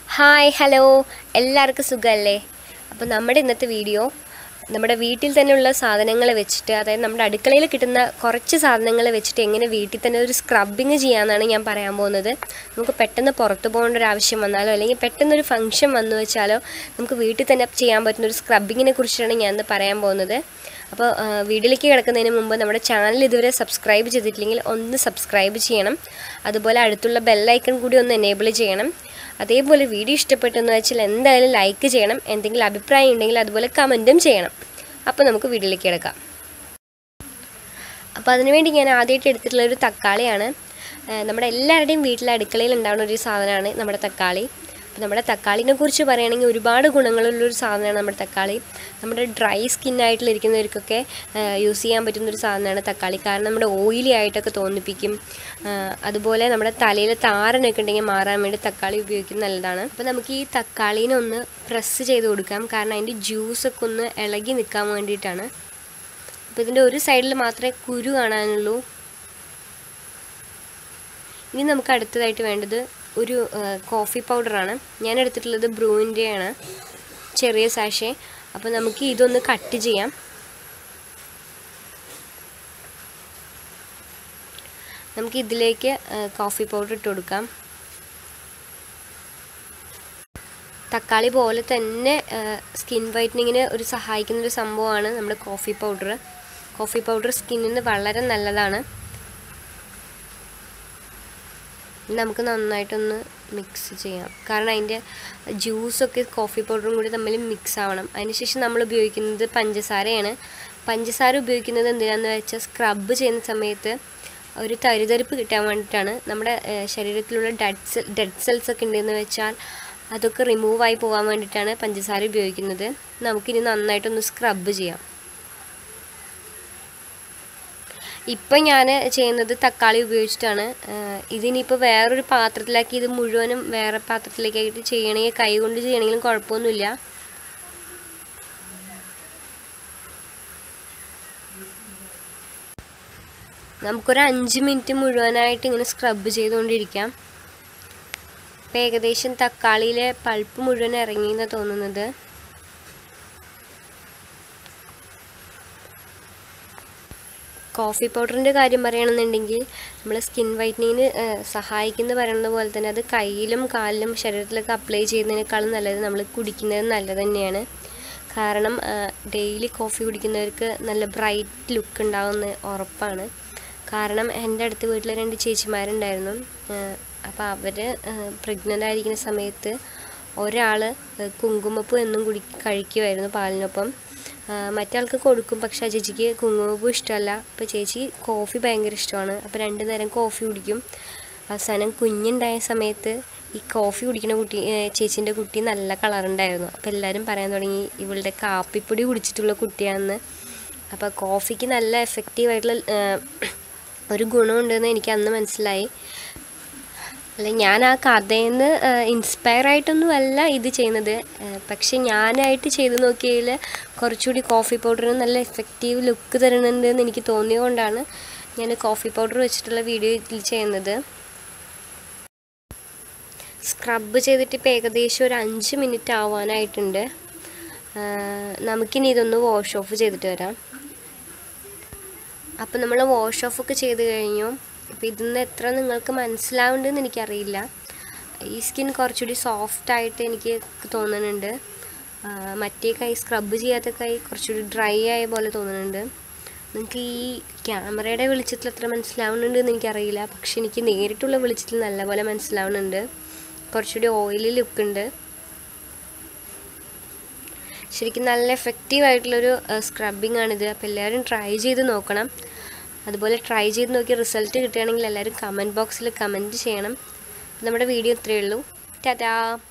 hi hello എല്ലാവർക്കും സുഖമല്ലേ അപ്പോൾ നമ്മുടെ ഇന്നത്തെ വീഡിയോ നമ്മുടെ വീട്ടിൽ തന്നെയുള്ള സാധനങ്ങൾ വെച്ചിട്ട് അതായത് നമ്മുടെ അടുക്കളയിൽ കിട്ടുന്ന കുറച്ച് സാധനങ്ങൾ വെച്ചിട്ട് എങ്ങനെ വീട്ടിൽ തന്നെ ഒരു സ്ക്രബിങ് ചെയ്യാമെന്നാണ് ഞാൻ പറയാൻ പോകുന്നത് നമുക്ക് പെട്ടെന്ന് പുറത്ത് പോകേണ്ട ഒരു ആവശ്യം വന്നാലോ അല്ലെങ്കിൽ പെട്ടെന്ന് ഒരു ഫംഗ്ഷൻ വന്നു വെച്ചാലോ നമുക്ക് വീട്ടിൽ തന്നെ ചെയ്യാൻ പറ്റുന്ന ഒരു സ്ക്രബിങ്ങിനെ കുറിച്ചാണ് ഞാൻ ഇന്ന് പറയാൻ പോകുന്നത് അപ്പോൾ ആ, വീഡിയോയിലേക്ക് കിടക്കുന്നതിന് മുമ്പ് നമ്മുടെ ചാനൽ ഇതുവരെ സബ്സ്ക്രൈബ് ചെയ്തിട്ടില്ലെങ്കിൽ ഒന്ന് സബ്സ്ക്രൈബ് ചെയ്യണം അതുപോലെ അടുത്തുള്ള ബെല്ലൈക്കൺ കൂടി ഒന്ന് എനേബിൾ ചെയ്യണം അതേപോലെ വീഡിയോ ഇഷ്ടപ്പെട്ടെന്ന് വെച്ചാൽ എന്തായാലും ലൈക്ക് ചെയ്യണം എന്തെങ്കിലും അഭിപ്രായം ഉണ്ടെങ്കിൽ അതുപോലെ കമൻറ്റും ചെയ്യണം അപ്പോൾ നമുക്ക് വീഡിയോയിലേക്ക് കിടക്കാം അപ്പോൾ അതിനുവേണ്ടി ഞാൻ ആദ്യമായിട്ട് എടുത്തിട്ടുള്ള ഒരു തക്കാളിയാണ് ആ, നമ്മുടെ എല്ലാവരുടെയും വീട്ടിലെ അടുക്കളയിൽ ഉണ്ടാകുന്ന ഒരു സാധനമാണ് നമ്മുടെ തക്കാളി അപ്പോൾ നമ്മുടെ തക്കാളിനെ കുറിച്ച് പറയുകയാണെങ്കിൽ ഒരുപാട് ഗുണങ്ങളുള്ളൊരു സാധനമാണ് നമ്മുടെ തക്കാളി നമ്മുടെ ഡ്രൈ സ്കിന്നായിട്ടിരിക്കുന്നവർക്കൊക്കെ യൂസ് ചെയ്യാൻ പറ്റുന്ന ഒരു സാധനമാണ് തക്കാളി കാരണം നമ്മുടെ ഓയിലി ആയിട്ടൊക്കെ തോന്നിപ്പിക്കും ആ, അതുപോലെ നമ്മുടെ തലയിൽ താരനൊക്കെ ഉണ്ടെങ്കിൽ മാറാൻ വേണ്ടി തക്കാളി ഉപയോഗിക്കുന്നത് നല്ലതാണ് അപ്പോൾ നമുക്ക് ഈ തക്കാളീനെ ഒന്ന് പ്രസ് ചെയ്ത് കൊടുക്കാം കാരണം അതിൻ്റെ ജ്യൂസൊക്കെ ഒന്ന് ഇളകി നിൽക്കാൻ വേണ്ടിയിട്ടാണ് അപ്പോൾ ഇതിൻ്റെ ഒരു സൈഡിൽ മാത്രമേ കുരു കാണാനുള്ളൂ ഇനി നമുക്ക് അടുത്തതായിട്ട് വേണ്ടത് ഒരു ആ, കോഫി പൗഡറാണ് ഞാൻ എടുത്തിട്ടുള്ളത് ബ്രൂവിൻ്റെയാണ് ചെറിയ സാഷേ അപ്പോൾ നമുക്ക് ഇതൊന്ന് കട്ട് ചെയ്യാം നമുക്ക് ഇതിലേക്ക് ആ, കോഫി പൗഡർ ഇട്ട് കൊടുക്കാം തക്കാളി പോലെ തന്നെ സ്കിൻ വൈറ്റനിങ്ങിന് ഒരു സഹായിക്കുന്ന ഒരു സംഭവമാണ് നമ്മുടെ കോഫി പൗഡർ കോഫി പൗഡർ സ്കിന്നിന് വളരെ നല്ലതാണ് ഇനി നമുക്ക് നന്നായിട്ടൊന്ന് മിക്സ് ചെയ്യാം കാരണം അതിൻ്റെ ജ്യൂസൊക്കെ കോഫി പൗഡറും കൂടി തമ്മിൽ മിക്സ് ആവണം അതിനുശേഷം നമ്മൾ ഉപയോഗിക്കുന്നത് പഞ്ചസാരയാണ് പഞ്ചസാര ഉപയോഗിക്കുന്നത് എന്തിനാന്ന് വെച്ചാൽ സ്ക്രബ് ചെയ്യുന്ന സമയത്ത് ഒരു തരിതരിപ്പ് കിട്ടാൻ വേണ്ടിയിട്ടാണ് നമ്മുടെ ഏഹ്, ശരീരത്തിലുള്ള ഡെഡ് സെൽ ഡെഡ് സെൽസ് ഒക്കെ ഉണ്ടെന്ന് വെച്ചാൽ അതൊക്കെ റിമൂവ് ആയി പോകാൻ വേണ്ടിയിട്ടാണ് പഞ്ചസാര ഉപയോഗിക്കുന്നത് നമുക്കിനി നന്നായിട്ടൊന്ന് സ്ക്രബ് ചെയ്യാം ഇപ്പം ഞാൻ ചെയ്യുന്നത് തക്കാളി ഉപയോഗിച്ചിട്ടാണ് ആഹ് ഇതിനിപ്പോൾ വേറൊരു പാത്രത്തിലാക്കി ഇത് മുഴുവനും വേറെ പാത്രത്തിലേക്കായിട്ട് ചെയ്യണമെങ്കിൽ കൈ കൊണ്ട് ചെയ്യണമെങ്കിലും കുഴപ്പമൊന്നുമില്ല നമുക്കൊരു അഞ്ച് മിനിറ്റ് മുഴുവനായിട്ട് ഇങ്ങനെ സ്ക്രബ് ചെയ്തുകൊണ്ടിരിക്കാം ഇപ്പം ഏകദേശം തക്കാളിയിലെ പൾപ്പ് മുഴുവൻ ഇറങ്ങി എന്നാണ് തോന്നുന്നത് കോഫി പൗഡറിൻ്റെ കാര്യം പറയുകയാണെന്നുണ്ടെങ്കിൽ നമ്മൾ സ്കിൻ വൈറ്റനിങ്ങിന് സഹായിക്കുന്ന പറയുന്നത് പോലെ തന്നെ അത് കയ്യിലും കാലിലും ശരീരത്തിലൊക്കെ അപ്ലൈ ചെയ്യുന്നതിനേക്കാളും നല്ലത് നമ്മൾ കുടിക്കുന്നത് നല്ലത് തന്നെയാണ് കാരണം ഡെയിലി കോഫി കുടിക്കുന്നവർക്ക് നല്ല ബ്രൈറ്റ് ലുക്ക് ഉണ്ടാവുന്ന ഉറപ്പാണ് കാരണം എൻ്റെ അടുത്ത് വീട്ടിൽ രണ്ട് ചേച്ചിമാരുണ്ടായിരുന്നു അപ്പോൾ അവർ പ്രഗ്നൻ്റ് ആയിരിക്കുന്ന സമയത്ത് ഒരാൾ കുങ്കുമപ്പൂ എന്നും കുടി കഴിക്കുമായിരുന്നു പാലിനൊപ്പം ആ, മറ്റാൾക്ക് കൊടുക്കും പക്ഷെ ആ ചേച്ചിക്ക് കുങ്കുമപ്പൂ ഇഷ്ടമല്ല അപ്പോൾ ചേച്ചി കോഫി ഭയങ്കര ഇഷ്ടമാണ് അപ്പോൾ രണ്ട് നേരം കോഫി കുടിക്കും അവസാനം കുഞ്ഞുണ്ടായ സമയത്ത് ഈ കോഫി കുടിക്കുന്ന കുട്ടി ചേച്ചീൻ്റെ കുട്ടി നല്ല കളറുണ്ടായിരുന്നു അപ്പോൾ എല്ലാവരും പറയാൻ തുടങ്ങി ഇവളുടെ കാപ്പിപ്പൊടി കുടിച്ചിട്ടുള്ള കുട്ടിയാണെന്ന് അപ്പോൾ കോഫിക്ക് നല്ല എഫക്റ്റീവായിട്ടുള്ള ഒരു ഗുണമുണ്ടെന്ന് എനിക്ക് അന്ന് മനസ്സിലായി അല്ല ഞാൻ ആ കഥയിൽ നിന്ന് ഇൻസ്പയർ ആയിട്ടൊന്നും അല്ല ഇത് ചെയ്യുന്നത് ഏഹ് പക്ഷെ ഞാനായിട്ട് ചെയ്ത് നോക്കിയതിൽ കുറച്ചുകൂടി കോഫി പൗഡറിന് നല്ല എഫക്റ്റീവ് ലുക്ക് തരുന്നുണ്ട് എന്ന് എനിക്ക് തോന്നിയതുകൊണ്ടാണ് ഞാൻ കോഫി പൗഡർ വെച്ചിട്ടുള്ള വീഡിയോ ഇതിൽ ചെയ്യുന്നത് സ്ക്രബ് ചെയ്തിട്ട് ഇപ്പോൾ ഏകദേശം ഒരു അഞ്ച് മിനിറ്റ് ആവാനായിട്ടുണ്ട് ഏഹ് നമുക്കിനി ഇതൊന്ന് വാഷ് ഓഫ് ചെയ്തിട്ട് വരാം അപ്പോൾ നമ്മൾ വാഷ് ഓഫ് ഒക്കെ ചെയ്ത് കഴിഞ്ഞു അപ്പോൾ ഇതിന്ന് എത്ര നിങ്ങൾക്ക് മനസ്സിലാവുന്നുണ്ടെന്ന് എനിക്കറിയില്ല ഈ സ്കിൻ കുറച്ചുകൂടി സോഫ്റ്റ് ആയിട്ട് എനിക്ക് തോന്നുന്നുണ്ട് ആ, മറ്റേ കൈ സ്ക്രബ് ചെയ്യാത്ത കൈ കുറച്ചുകൂടി ഡ്രൈ ആയ പോലെ തോന്നുന്നുണ്ട് നിങ്ങൾക്ക് ഈ ക്യാമറയുടെ വെളിച്ചത്തിൽ എത്ര മനസ്സിലാവുന്നുണ്ട് എന്ന് എനിക്കറിയില്ല പക്ഷെ എനിക്ക് നേരിട്ടുള്ള വെളിച്ചത്തിൽ നല്ലപോലെ മനസ്സിലാവുന്നുണ്ട് കുറച്ചുകൂടി ഓയിലി ലുക്ക് ഉണ്ട് ശരിക്കും നല്ല എഫക്റ്റീവ് ആയിട്ടുള്ളൊരു സ്ക്രബിംഗ് ആണിത് അപ്പോൾ എല്ലാവരും ട്രൈ ചെയ്ത് നോക്കണം അതുപോലെ ട്രൈ ചെയ്ത് നോക്കി റിസൾട്ട് കിട്ടുകയാണെങ്കിൽ എല്ലാവരും കമൻറ്റ് ബോക്സിൽ കമൻറ്റ് ചെയ്യണം നമ്മുടെ വീഡിയോ ഇത്രയേ ഉള്ളൂ ടാറ്റാ